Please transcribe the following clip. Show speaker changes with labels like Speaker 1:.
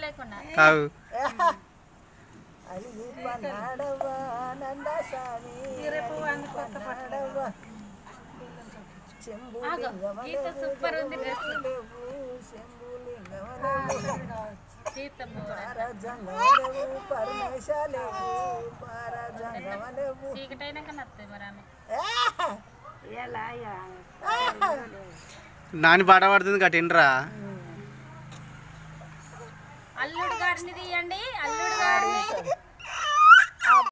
Speaker 1: లేకుండా
Speaker 2: కావు
Speaker 3: అది పన్నాడవ్వా నందసామి పన్నాడవ్వా చెంబు
Speaker 1: ఆగు. గీత సూపర్ ఉంది డ్రెస్
Speaker 3: శంభు లింగమలేవు
Speaker 1: జీతం
Speaker 3: పారజంగమలేవు పరమేశాలేవు పారజంగమలేవు
Speaker 1: చీకటి అయినాక నత్తాయి మరి ఆమె
Speaker 2: నాని పాట పాడుతుంది కట్టిండ్రా
Speaker 1: అల్లుడు గారిని తీయండి అల్లుడు గారిని